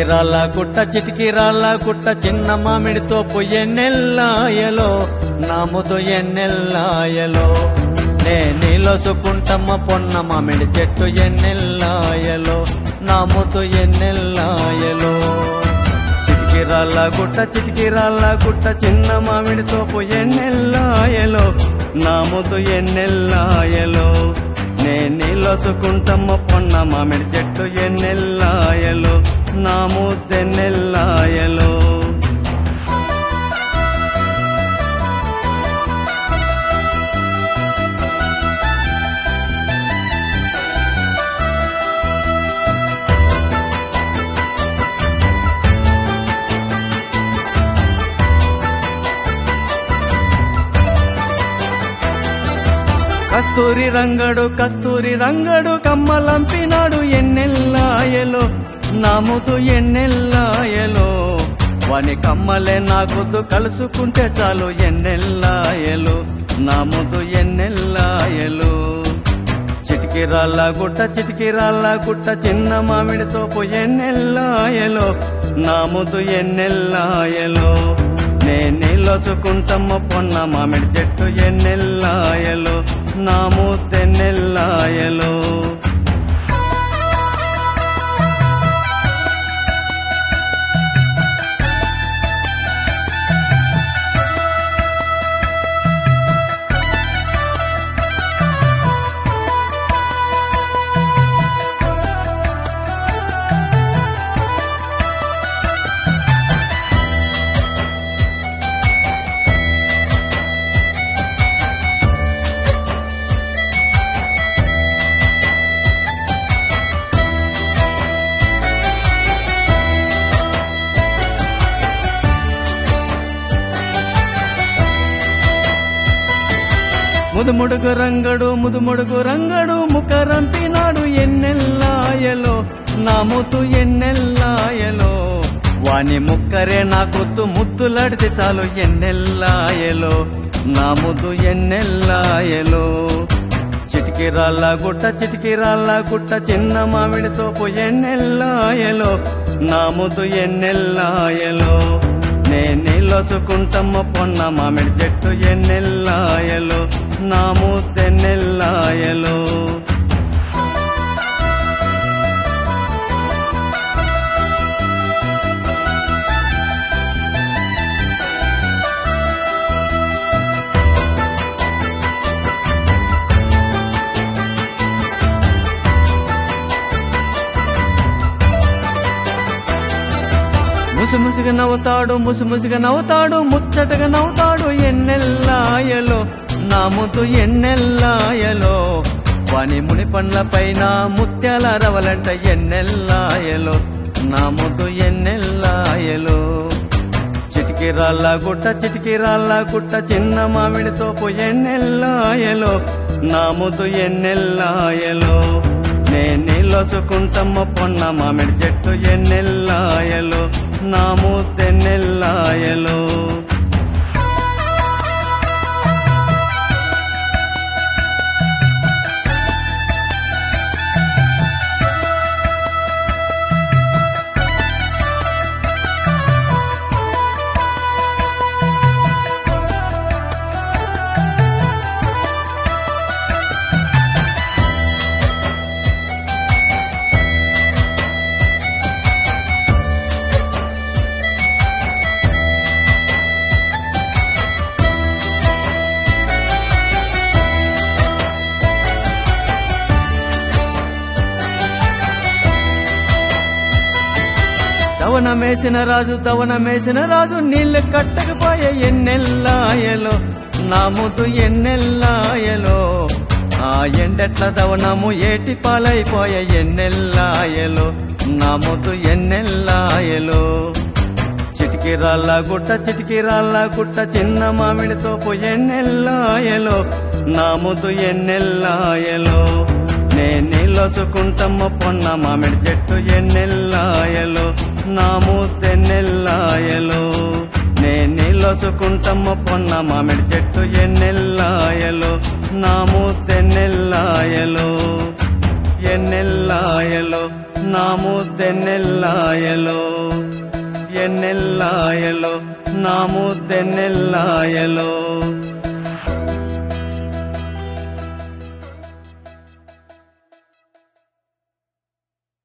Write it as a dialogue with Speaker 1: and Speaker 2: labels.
Speaker 1: చిటికిరాళ్ళ గుట్ట చిటికిరాళ్ళ గుట్ట చిన్న మామిడితో ఎన్నెల్లాయలో నాముదు ఎన్నెల్లాయలో నే నీలసుకుంటమ్మ పొన్న మామిడి చెట్టు ఎన్నెల్లాయలో నాముదు ఎన్నెల్లాయలో చిటికిరాళ్ళ గుట్ట చిటికిరాళ్ళ గుట్ట చిన్న మామిడి తోపు ఎన్నెల్లాయలో నా ముద్దు ఎన్నెల్లాయలో నే నీలసుకుంటమ్మ పొన్న మామిడి చెట్టు ఎన్నెల్లాయలో నా ముద్దెన్నెల్లాయలో కస్తూరి రంగడు కస్తూరి రంగడు కమ్మలంపినాడు ఎన్నెల్లాయలో నాముదు ఎన్నెల్లాయలో వాని కమ్మలే నాకుదు కలుసుకుంటే చాలు ఎన్నెల్లాయలు నాముదు ఎన్నెల్లాయలు చిటికిరాళ్ళ గుట్ట చిటికిరాళ్ళ గుట్ట చిన్న మామిడి తోపు ఎన్నెల్లాయలో నాముదు ఎన్నెల్లాయలో నే నీలసుకుంటమ్మ పొన్న మామిడి చెట్టు ఎన్నెల్లాయలో నాము తెన్నెల్లాయలో ముదుముడుగు రంగడు ముదుముడుగు రంగడు ముఖరంపినాడు ఎన్నెల్లాయలో నా ముద్దు ఎన్నెల్లాయలో వాని ముక్కరే నా కొత్తు ముద్దులాడితే చాలు ఎన్నెల్లాయలో నా ముద్దు ఎన్నెల్లాయలో చిటికిరాళ్ళ గుట్ట చిటికిరాళ్ళ గుట్ట చిన్న మామిడి తోపు ఎన్నెల్లాయలో నా ముద్దు ఎన్నెల్లాయలో నే నీలసుకుంటమ్మ పొన్న మామిడి చెట్టు ఎన్నెల్లాయలో నా ముద్దెన్నెల్లాయలో ముసుముసుగా నవ్వుతాడు ముసుముసుగా నవ్వుతాడు ముచ్చటగా నవ్వుతాడు ఎన్నెల్లాయలో నా ముద్దు ఎన్నెల్లాయలో వాని ముని పండ్ల పైన ముత్యాల రవలంట ఎన్నెల్లాయలో నా ముద్దు ఎన్నెల్లాయలో చిటికిరాళ్ళ గుట్ట చిటికిరాళ్ళ గుట్ట చిన్న మామిడి తోపు ఎన్నెల్లాయలో నా ముద్దు ఎన్నెల్లాయలో నే నీలసుకుంటమ్మ పొన్న మామిడి చెట్టు ఎన్నెల్లాయలో నా ముద్దెన్నెల్లాయలో దవనమేసిన రాజు దవనమేసిన రాజు నీళ్ళు కట్టకపోయే ఎన్నెల్లాయలో నా ముద్దు ఎన్నెల్లాయలో ఆ ఎండెట్ల దవనము ఏటి పాలైపోయే ఎన్నెల్లాయలో నా ముద్దు ఎన్నెల్లాయలో చిటికిరాళ్ళ గుట్ట చిటికిరాళ్ళ గుట్ట చిన్న మామిడి తోపు ఎన్నెల్లాయలో నా ముద్దు ఎన్నెల్లాయలో నే నీలసుకుంటమ్మ పొన్న మామిడి చెట్టు ఎన్నెల్లాయలో నా ముద్దెన్నెల్లాయలో నే నీలసుకుంటమ్మ పొన్న మామిడి చెట్టు ఎన్నెల్లాయలో నా ముద్దెన్నెల్లాయలో ఎన్నెల్లాయలో నా ముద్దెన్నెల్లాయలో ఎన్నెల్లాయలో నా ముద్దెన్నెల్లాయలో